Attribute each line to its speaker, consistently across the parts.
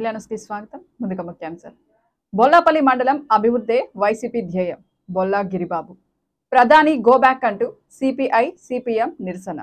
Speaker 1: తమిళ న్యూస్కి స్వాగతం ముందుగా ముఖ్యాంశాలు బొల్లాపల్లి మండలం అభివృద్ధే వైసీపీ ధ్యేయం బొల్లా గిరిబాబు ప్రధాని గో బ్యాక్ అంటూ సిపిఐ సిపిఎం నిరసన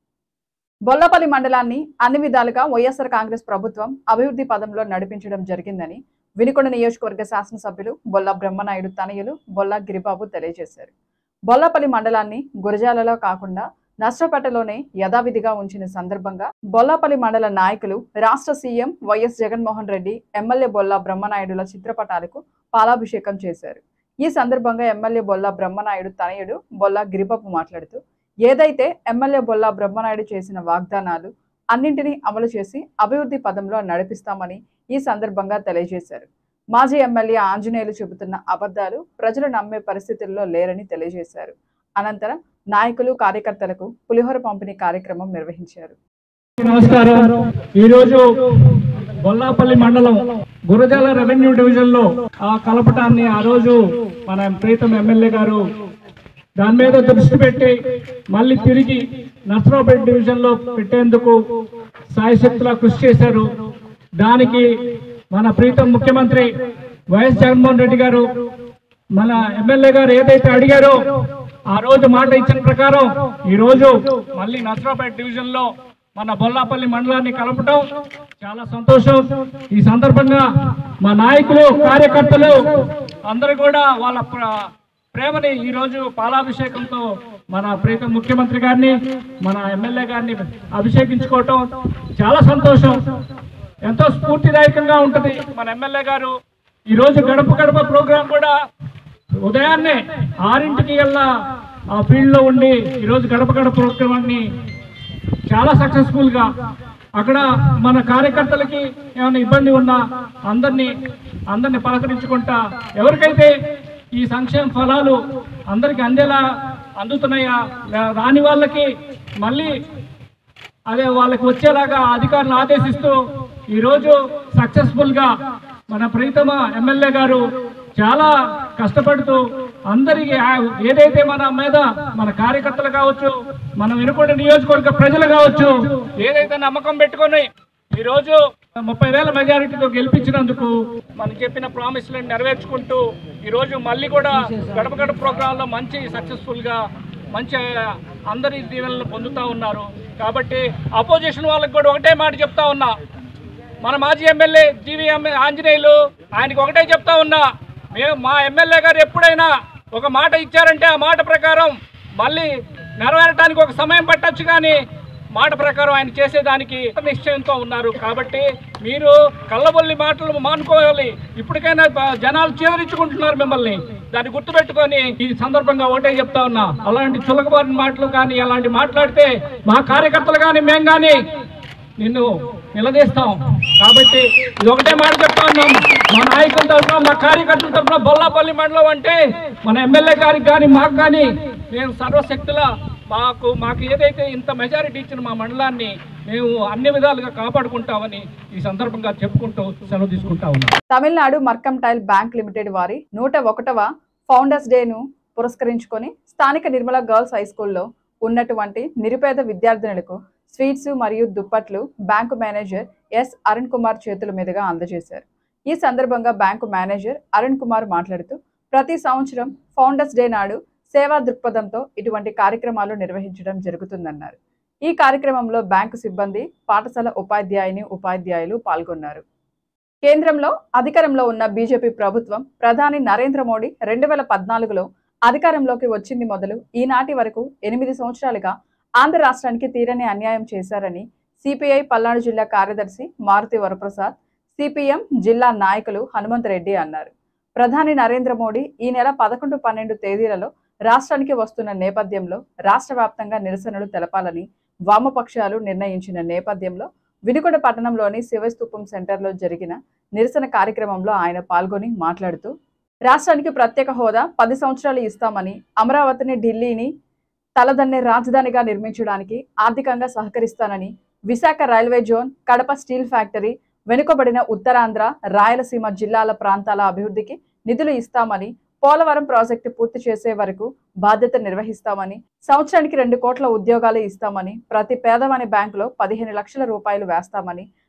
Speaker 1: బొల్లపల్లి మండలాన్ని అన్ని విధాలుగా వైఎస్ఆర్ కాంగ్రెస్ ప్రభుత్వం అభివృద్ధి పదంలో నడిపించడం జరిగిందని వినుకొండ నియోజకవర్గ శాసనసభ్యులు బొల్లా బ్రహ్మనాయుడు తనయులు బొల్లా గిరిబాబు తెలియజేశారు బొల్లపల్లి మండలాన్ని గురజాలలో కాకుండా నష్టపేటలోనే యథావిధిగా ఉంచిన సందర్భంగా బొల్లాపల్లి మండల నాయకులు రాష్ట్ర CM YS Jaganmohan Reddy MLA Bolla బ్రహ్మనాయుడుల చిత్రపటాలకు పాలాభిషేకం చేశారు ఈ సందర్భంగా ఎమ్మెల్యే బొల్లా బ్రహ్మనాయుడు తనయుడు బొల్లా గిరిబాబు మాట్లాడుతూ ఏదైతే ఎమ్మెల్యే బొల్లా బ్రహ్మనాయుడు చేసిన వాగ్దానాలు అన్నింటినీ అమలు చేసి అభివృద్ధి పదంలో నడిపిస్తామని ఈ సందర్భంగా తెలియజేశారు మాజీ ఎమ్మెల్యే ఆంజనేయులు చెబుతున్న అబద్ధాలు ప్రజలు నమ్మే పరిస్థితుల్లో లేరని తెలియజేశారు అనంతరం నాయకులు కార్యకర్తలకు పులిహోర పంపిణీ కార్యక్రమం నిర్వహించారు
Speaker 2: నమస్కారం ఈరోజు బొల్లాపల్లి మండలం గురజాల రెవెన్యూ డివిజన్ లో ఆ కలపటాన్ని ఆ రోజు మన ప్రీతం ఎమ్మెల్యే గారు దాని మీద దృష్టి పెట్టి మళ్ళీ తిరిగి నర్సరావుపేట డివిజన్ లో పెట్టేందుకు సాయశక్తులా కృషి చేశారు దానికి మన ప్రీతం ముఖ్యమంత్రి వైఎస్ జగన్మోహన్ రెడ్డి గారు మన ఎమ్మెల్యే గారు ఏదైతే అడిగారో ఆ రోజు మాట ఇచ్చిన ప్రకారం ఈ రోజు మళ్ళీ నసరాపేట డివిజన్ లో మన బొల్లాపల్లి మండలాన్ని కలపటం చాలా సంతోషం ఈ సందర్భంగా మా నాయకులు కార్యకర్తలు అందరూ కూడా వాళ్ళ ప్ర- ప్రేమని ఈ రోజు పాలాభిషేకంతో మన ప్రీతం ముఖ్యమంత్రి గారిని మన ఎమ్మెల్యే గారిని అభిషేకించుకోవటం చాలా సంతోషం ఎంతో స్ఫూర్తిదాయకంగా ఉంటది మన ఎమ్మెల్యే గారు ఈ రోజు గడప గడప ప్రోగ్రాం కూడా ఉదయాన్నే ఆరింటికి వెళ్ళా ఆ ఫీల్డ్ లో ఉండి ఈ రోజు గడప గడప ప్రోగ్రామాన్ని చాలా సక్సెస్ఫుల్ గా అక్కడ మన కార్యకర్తలకి ఏమైనా ఇబ్బంది ఉన్నా అందరినీ అందరినీ పలకరించుకుంటా ఎవరికైతే ఈ సంక్షేమ ఫలాలు అందరికి అందేలా అందుతున్నాయా రా- రాని వాళ్ళకి మళ్ళీ అదే వాళ్ళకి వచ్చేలాగా అధికారులు ఆదేశిస్తూ ఈరోజు సక్సెస్ఫుల్ గా మన ప్రీతమ ఎమ్మెల్యే గారు చాలా కష్టపడుతూ అందరికి ఆ- ఏదైతే మన మీద మన కార్యకర్తలు కావచ్చు మన వెనుకొండ నియోజకవర్గ ప్రజలు కావచ్చు ఏదైతే నమ్మకం పెట్టుకొని ఈ రోజు ముప్పై వేల మెజారిటీతో గెలిపించినందుకు మనం చెప్పిన ప్రామిస్లను నెరవేర్చుకుంటూ ఈ రోజు మళ్ళీ కూడా గడప గడప ప్రోగ్రాంలో మంచి సక్సెస్ఫుల్ గా మంచి అందరి దీవెనలు పొందుతా ఉన్నారు కాబట్టి అపోజిషన్ వాళ్ళకి కూడా ఒకటే మాట చెప్తా ఉన్నా మన మాజీ ఎమ్మెల్యే జీవీ ఆంజనేయులు ఆయనకి ఒకటే చెప్తా ఉన్నా మేము మా ఎమ్మెల్యే గారు ఎప్పుడైనా ఒక మాట ఇచ్చారంటే ఆ మాట ప్రకారం మళ్ళీ నెరవేరటానికి ఒక సమయం పట్టొచ్చు కానీ మాట ప్రకారం ఆయన చేసేదానికి నిశ్చయంతో ఉన్నారు కాబట్టి మీరు కళ్ళబొల్లి మాటలు మానుకోవాలి ఇప్పటికైనా బ- జనాలు చేదరించుకుంటున్నారు మిమ్మల్ని దాన్ని గుర్తుపెట్టుకొని ఈ సందర్భంగా ఒకటే చెప్తా ఉన్నా అలాంటి చులకబారిన మాటలు కానీ అలాంటి మాట్లాడితే మా కార్యకర్తలు కానీ మేము కానీ నిన్ను నిలదీస్తాం కాబట్టి ఇది ఒకటే మాట చెప్తా ఉన్నాం మా నాయకుల తరఫున మా కార్యకర్తల తరఫున బొల్లాపల్లి మండలం అంటే మన ఎమ్మెల్యే గారికి కానీ మాకు కానీ మేము సర్వశక్తుల మాకు మాకు ఏదైతే ఇంత మెజారిటీ ఇచ్చిన మా మండలాన్ని మేము అన్ని విధాలుగా కాపాడుకుంటామని ఈ సందర్భంగా చెప్పుకుంటూ సెలవు తీసుకుంటా ఉన్నాం
Speaker 1: తమిళనాడు మర్కంటైల్ బ్యాంక్ లిమిటెడ్ వారి నూట ఒకటవ ఫౌండర్స్ డేను పురస్కరించుకొని స్థానిక నిర్మల గర్ల్స్ హై స్కూల్లో ఉన్నటువంటి నిరుపేద విద్యార్థినులకు స్వీట్స్ మరియు దుప్పట్లు bank manager S Arun Kumar చేతుల మీదుగా అందజేశారు ఈ సందర్భంగా బ్యాంకు మేనేజర్ అరుణ్ కుమార్ మాట్లాడుతూ ప్రతి సంవత్సరం ఫౌండర్స్ డే నాడు సేవా దృక్పథంతో ఇటువంటి కార్యక్రమాలు నిర్వహించడం జరుగుతుందన్నారు ఈ కార్యక్రమంలో బ్యాంకు సిబ్బంది పాఠశాల ఉపాధ్యాయుని ఉపాధ్యాయులు పాల్గొన్నారు కేంద్రంలో అధికారంలో ఉన్న బీజేపీ ప్రభుత్వం ప్రధాని నరేంద్ర మోడీ రెండు వేల పద్నాలుగులో అధికారంలోకి వచ్చింది మొదలు ఈనాటి వరకు ఎనిమిది సంవత్సరాలుగా ఆంధ్ర రాష్ట్రానికి తీరని అన్యాయం చేశారని సిపిఐ పల్నాడు జిల్లా కార్యదర్శి మారుతి వరప్రసాద్ సిపిఎం జిల్లా నాయకులు హనుమంత్ రెడ్డి అన్నారు ప్రధాని నరేంద్ర మోడీ ఈ నెల పదకొండు పన్నెండు తేదీలలో రాష్ట్రానికి వస్తున్న నేపథ్యంలో రాష్ట్ర వ్యాప్తంగా నిరసనలు తెలపాలని వామపక్షాలు నిర్ణయించిన నేపథ్యంలో వినుకొండ పట్టణంలోని శివస్తూపం సెంటర్లో జరిగిన నిరసన కార్యక్రమంలో ఆయన పాల్గొని మాట్లాడుతూ రాష్ట్రానికి ప్రత్యేక హోదా పది సంవత్సరాలు ఇస్తామని అమరావతిని ఢిల్లీని తలదన్నే రాజధానిగా నిర్మించడానికి ఆర్థికంగా సహకరిస్తానని Visakha railway zone Kadapa steel factory వెనుకబడిన ఉత్తరాంధ్ర రాయలసీమ జిల్లాల ప్రాంతాల అభివృద్ధికి నిధులు ఇస్తామని పోలవరం ప్రాజెక్టు పూర్తి చేసే వరకు బాధ్యత నిర్వహిస్తామని సంవత్సరానికి రెండు కోట్ల ఉద్యోగాలు ఇస్తామని ప్రతి పేదవాని బ్యాంకులో పదిహేను లక్షల రూపాయలు వేస్తామని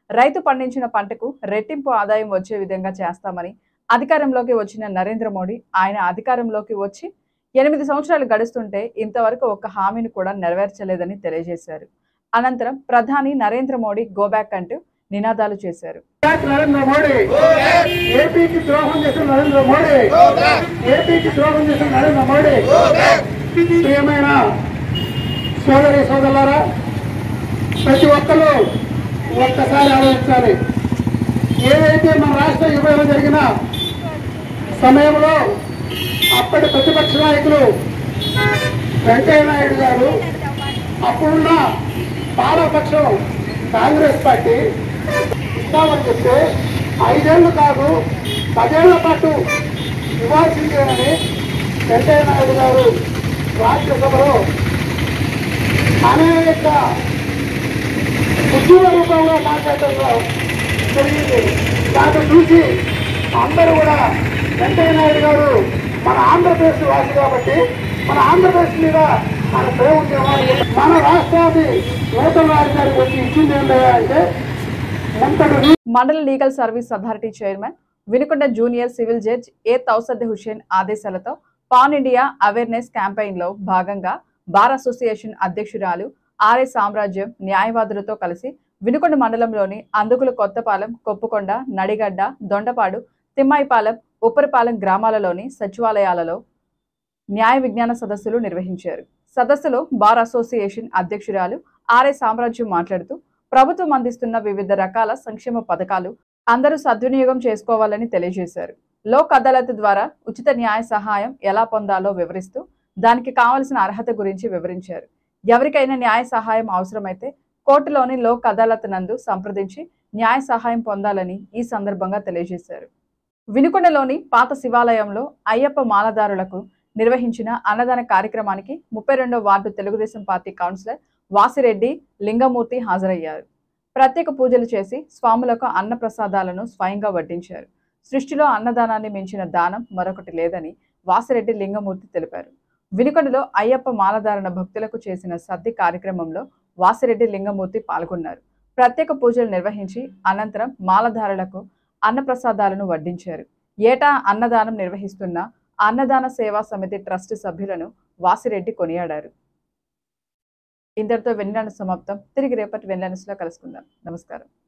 Speaker 1: రైతు పండించిన పంటకు రెట్టింపు ఆదాయం వచ్చే విధంగా చేస్తామని అధికారంలోకి వచ్చిన నరేంద్ర మోడీ ఆయన అధికారంలోకి వచ్చి ఎనిమిది సంవత్సరాలు గడుస్తుంటే ఇంతవరకు ఒక్క హామీని కూడా నెరవేర్చలేదని తెలియజేశారు అనంతరం ప్రధాని నరేంద్ర మోడీ గోబ్యాక్ అంటూ నినాదాలు చేశారు
Speaker 3: నరేంద్ర మోడీ ఏపీకి ద్రోహం చేసిన నరేంద్ర మోడీ ఏపీకి ద్రోహం చేసిన నరేంద్ర మోడీ ప్రియమైన సోదరి సోదరులారా ప్రతి ఒక్కరు ఒక్కసారి ఆలోచించాలి ఏదైతే మన రాష్ట్ర విభజన జరిగిన సమయంలో అప్పటి ప్రతిపక్ష నాయకులు వెంకయ్య నాయుడు గారు అప్పుడున్న పాలపక్షం కాంగ్రెస్ పార్టీ ఇస్తామని చెప్తే ఐదేళ్లు కాదు పదేళ్ల పాటు ఇవ్వాల్సిందేనని వెంకయ్య నాయుడు గారు రాజ్యసభలో అనేక ఉద్యోగ రూపంలో మాట్లాడటంలో జరిగింది దాన్ని చూసి అందరూ కూడా వెంకయ్య నాయుడు గారు మన ఆంధ్రప్రదేశ్ వాసి కాబట్టి మన ఆంధ్రప్రదేశ్ మీద మన ప్రేమ ఉండేవాళ్ళు మన రాష్ట్రాన్ని నూతన రాజధానికి వచ్చి ఇచ్చింది ఏంటంటే అంటే ముంతడు
Speaker 1: మండల legal service authority chairman Vinukonda junior civil judge A Tausad Hussain ఆదేశాలతో పాన్ ఇండియా అవేర్నెస్ క్యాంపెయిన్ లో భాగంగా బార్ అసోసియేషన్ అధ్యక్షురాలు ఆర్ఏ సామ్రాజ్యం న్యాయవాదులతో కలిసి వినుకొండ మండలంలోని అందుకుల కొత్తపాలెం కొప్పుకొండ నడిగడ్డ దొండపాడు తిమ్మాయిపాలెం ఉప్పరిపాలెం గ్రామాలలోని సచివాలయాలలో న్యాయ విజ్ఞాన సదస్సులు నిర్వహించారు సదస్సులో బార్ అసోసియేషన్ అధ్యక్షురాలు ఆర్ఏ సామ్రాజ్యం మాట్లాడుతూ ప్రభుత్వం అందిస్తున్న వివిధ రకాల సంక్షేమ పథకాలు అందరూ సద్వినియోగం చేసుకోవాలని తెలియజేశారు లోక్ అదాలత్ ద్వారా ఉచిత న్యాయ సహాయం ఎలా పొందాలో వివరిస్తూ దానికి కావలసిన అర్హత గురించి వివరించారు ఎవరికైనా న్యాయ సహాయం అవసరమైతే కోర్టులోని లోక్ అదాలత్ నందు సంప్రదించి న్యాయ సహాయం పొందాలని ఈ సందర్భంగా తెలియజేశారు వినుకొండలోని పాత శివాలయంలో అయ్యప్ప మాలదారులకు నిర్వహించిన అన్నదాన కార్యక్రమానికి ముప్పై రెండో ward Telugu Desam party councillor Vasireddy Lingamurthy హాజరయ్యారు ప్రత్యేక పూజలు చేసి స్వాములకు అన్న ప్రసాదాలను స్వయంగా వడ్డించారు సృష్టిలో అన్నదానాన్ని మించిన దానం మరొకటి లేదని వాసిరెడ్డి లింగమూర్తి తెలిపారు వినుకొండలో అయ్యప్ప మాలధారణ భక్తులకు చేసిన సద్ది కార్యక్రమంలో వాసిరెడ్డి లింగమూర్తి పాల్గొన్నారు ప్రత్యేక పూజలు నిర్వహించి అనంతరం మాలధారులకు అన్నప్రసాదాలను వడ్డించారు ఏటా అన్నదానం నిర్వహిస్తున్న అన్నదాన సేవా సమితి ట్రస్ట్ సభ్యులను వాసిరెడ్డి కొనియాడారు ఇంతటితో వెన్నెల సమాప్తం తిరిగి రేపటి వెన్నెలస్లో కలుసుకుందాం నమస్కారం